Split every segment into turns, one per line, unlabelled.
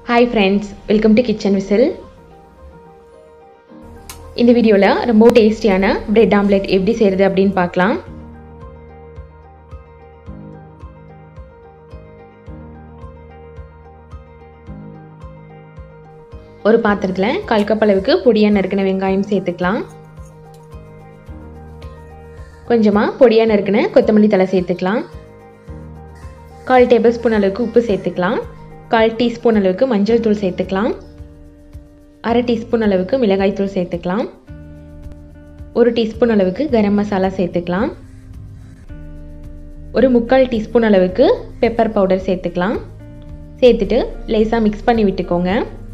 hi friends welcome to kitchen whistle இந்த வீடியோவில் ரொம்ப டேஸ்டியான பிரெட் ஆம்லெட் எப்படி செய்கிறது அப்படின்னு பார்க்கலாம் ஒரு பாத்திரத்தில் கால் கப் அளவுக்கு பொடியாக நறுக்கின வெங்காயம் சேர்த்துக்கலாம் கொஞ்சமாக பொடியாக நறுக்கின கொத்தமல்லி தலை சேர்த்துக்கலாம் கால் டேபிள் ஸ்பூன் அளவுக்கு உப்பு சேர்த்துக்கலாம் கால் டீஸ்பூன் அளவுக்கு மஞ்சள் தூள் சேர்த்துக்கலாம் அரை டீஸ்பூன் அளவுக்கு மிளகாய் தூள் சேர்த்துக்கலாம் ஒரு டீஸ்பூன் அளவுக்கு கரம் மசாலா சேர்த்துக்கலாம் ஒரு முக்கால் டீஸ்பூன் அளவுக்கு பெப்பர் பவுடர் சேர்த்துக்கலாம் சேர்த்துட்டு லேசாக மிக்ஸ் பண்ணி விட்டுக்கோங்க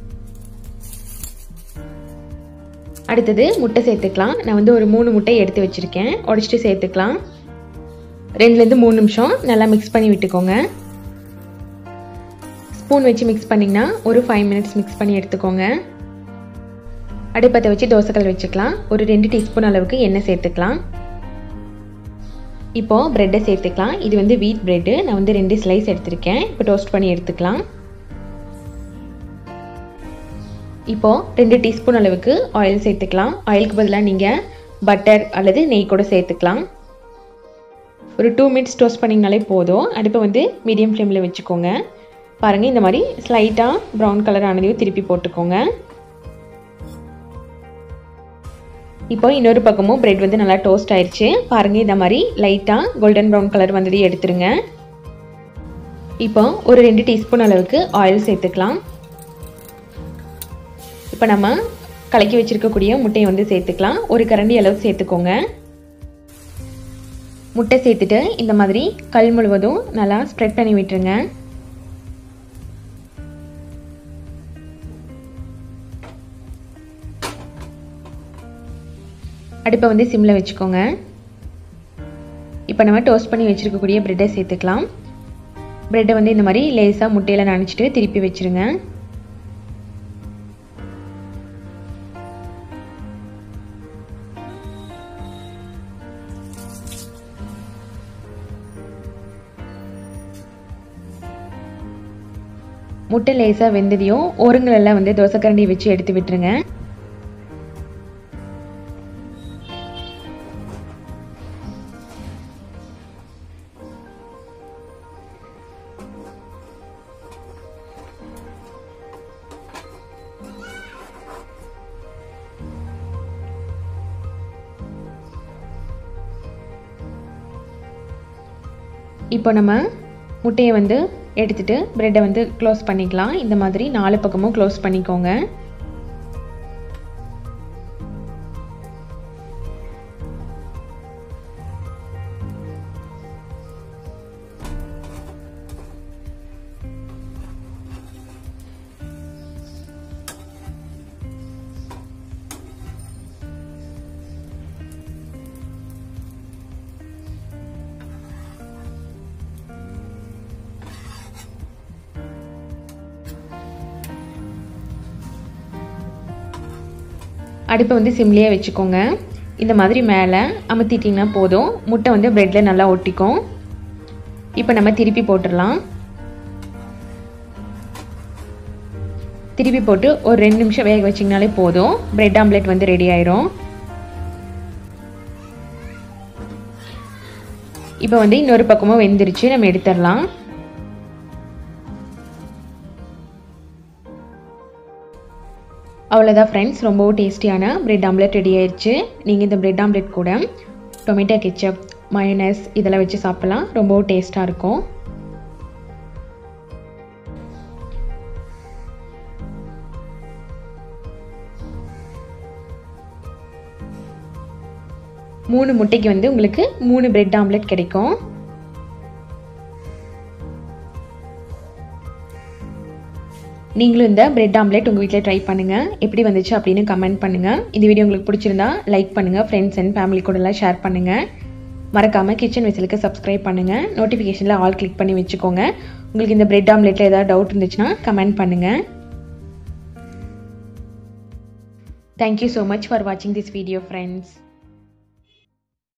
அடுத்தது முட்டை சேர்த்துக்கலாம் நான் வந்து ஒரு மூணு முட்டை எடுத்து வச்சுருக்கேன் உடச்சிட்டு சேர்த்துக்கலாம் ரெண்டுலேருந்து மூணு நிமிஷம் நல்லா மிக்ஸ் பண்ணி விட்டுக்கோங்க ஸ்பூன் வச்சு மிக்ஸ் பண்ணிங்கன்னா ஒரு ஃபைவ் மினிட்ஸ் மிக்ஸ் பண்ணி எடுத்துக்கோங்க அடுப்பத்தை வச்சு தோசைக்கல் வச்சுக்கலாம் ஒரு ரெண்டு டீஸ்பூன் அளவுக்கு எண்ணெய் சேர்த்துக்கலாம் இப்போது ப்ரெட்டை சேர்த்துக்கலாம் இது வந்து வீட் ப்ரெட்டு நான் வந்து ரெண்டு ஸ்லைஸ் எடுத்திருக்கேன் இப்போ டோஸ்ட் பண்ணி எடுத்துக்கலாம் இப்போது ரெண்டு டீஸ்பூன் அளவுக்கு ஆயில் சேர்த்துக்கலாம் ஆயிலுக்கு பதிலாக நீங்கள் பட்டர் அல்லது நெய் கூட சேர்த்துக்கலாம் ஒரு டூ மினிட்ஸ் டோஸ்ட் பண்ணிங்கனாலே போதும் அடுப்பை வந்து மீடியம் ஃப்ளேமில் வச்சுக்கோங்க பாருங்கள் இந்த மாதிரி ஸ்லைட்டாக ப்ரௌன் கலர் ஆனதையும் திருப்பி போட்டுக்கோங்க இப்போ இன்னொரு பக்கமும் ப்ரெட் வந்து நல்லா டோஸ்ட் ஆயிடுச்சு பாருங்கள் இந்த மாதிரி லைட்டாக கோல்டன் ப்ரௌன் கலர் வந்ததையும் எடுத்துருங்க இப்போ ஒரு ரெண்டு டீஸ்பூன் அளவுக்கு ஆயில் சேர்த்துக்கலாம் இப்போ நம்ம கலக்கி வச்சுருக்கக்கூடிய முட்டையை வந்து சேர்த்துக்கலாம் ஒரு கரண்டி அளவுக்கு சேர்த்துக்கோங்க முட்டை சேர்த்துட்டு இந்த மாதிரி கல் முழுவதும் நல்லா ஸ்ப்ரெட் பண்ணி விட்டுருங்க அடுப்பை வந்து சிம்மில் வச்சுக்கோங்க இப்போ நம்ம டோஸ்ட் பண்ணி வச்சுருக்கக்கூடிய ப்ரெட்டை சேர்த்துக்கலாம் ப்ரெட்டை வந்து இந்த மாதிரி லேசாக முட்டையில் நனைச்சிட்டு திருப்பி வச்சுருங்க முட்டை லேசாக வெந்ததையும் ஓரங்களெல்லாம் வந்து தோசைக்கரண்டி வச்சு எடுத்து விட்டுருங்க இப்போ நம்ம முட்டையை வந்து எடுத்துகிட்டு ப்ரெட்டை வந்து க்ளோஸ் பண்ணிக்கலாம் இந்த மாதிரி நாலு பக்கமும் க்ளோஸ் பண்ணிக்கோங்க அடுப்பை வந்து சிம்லேயே வச்சுக்கோங்க இந்த மாதிரி மேலே அமுத்திட்டிங்கன்னா போதும் முட்டை வந்து ப்ரெட்டில் நல்லா ஒட்டிக்கும் இப்போ நம்ம திருப்பி போட்டுடலாம் திருப்பி போட்டு ஒரு ரெண்டு நிமிஷம் வேக வச்சிங்கனாலே போதும் ப்ரெட் ஆம்லெட் வந்து ரெடி ஆயிரும் இப்போ வந்து இன்னொரு பக்கமும் வெந்துருச்சு நம்ம எடுத்துடலாம் அவ்வளோதான் ஃப்ரெண்ட்ஸ் ரொம்பவும் டேஸ்டியான பிரெட் ஆம்லெட் ரெடி ஆயிடுச்சு நீங்கள் இந்த பிரெட் ஆம்லெட் கூட டொமேட்டோ கெச்சப் மயோனஸ் இதெல்லாம் வச்சு சாப்பிட்லாம் ரொம்பவும் டேஸ்ட்டாக இருக்கும் மூணு முட்டைக்கு வந்து உங்களுக்கு மூணு பிரெட் ஆம்லெட் கிடைக்கும் நீங்களும் இந்த பிரெட் ஆம்லெட் உங்கள் வீட்டில் ட்ரை பண்ணுங்கள் எப்படி வந்துச்சு அப்படின்னு கமெண்ட் பண்ணுங்கள் இந்த வீடியோ உங்களுக்கு பிடிச்சிருந்தா லைக் பண்ணுங்கள் ஃப்ரெண்ட்ஸ் அண்ட் ஃபேமிலி கூடலாம் ஷேர் பண்ணுங்கள் மறக்காமல் கிச்சன் விசிலுக்கு சப்ஸ்கிரைப் பண்ணுங்கள் நோட்டிஃபிகேஷனில் ஆல் கிளிக் பண்ணி வச்சுக்கோங்க உங்களுக்கு இந்த பிரெட் ஆம்லெட்டில் ஏதாவது டவுட் இருந்துச்சுன்னா கமெண்ட் பண்ணுங்கள் தேங்க்யூ ஸோ மச் ஃபார் வாட்சிங் திஸ் வீடியோ ஃப்ரெண்ட்ஸ்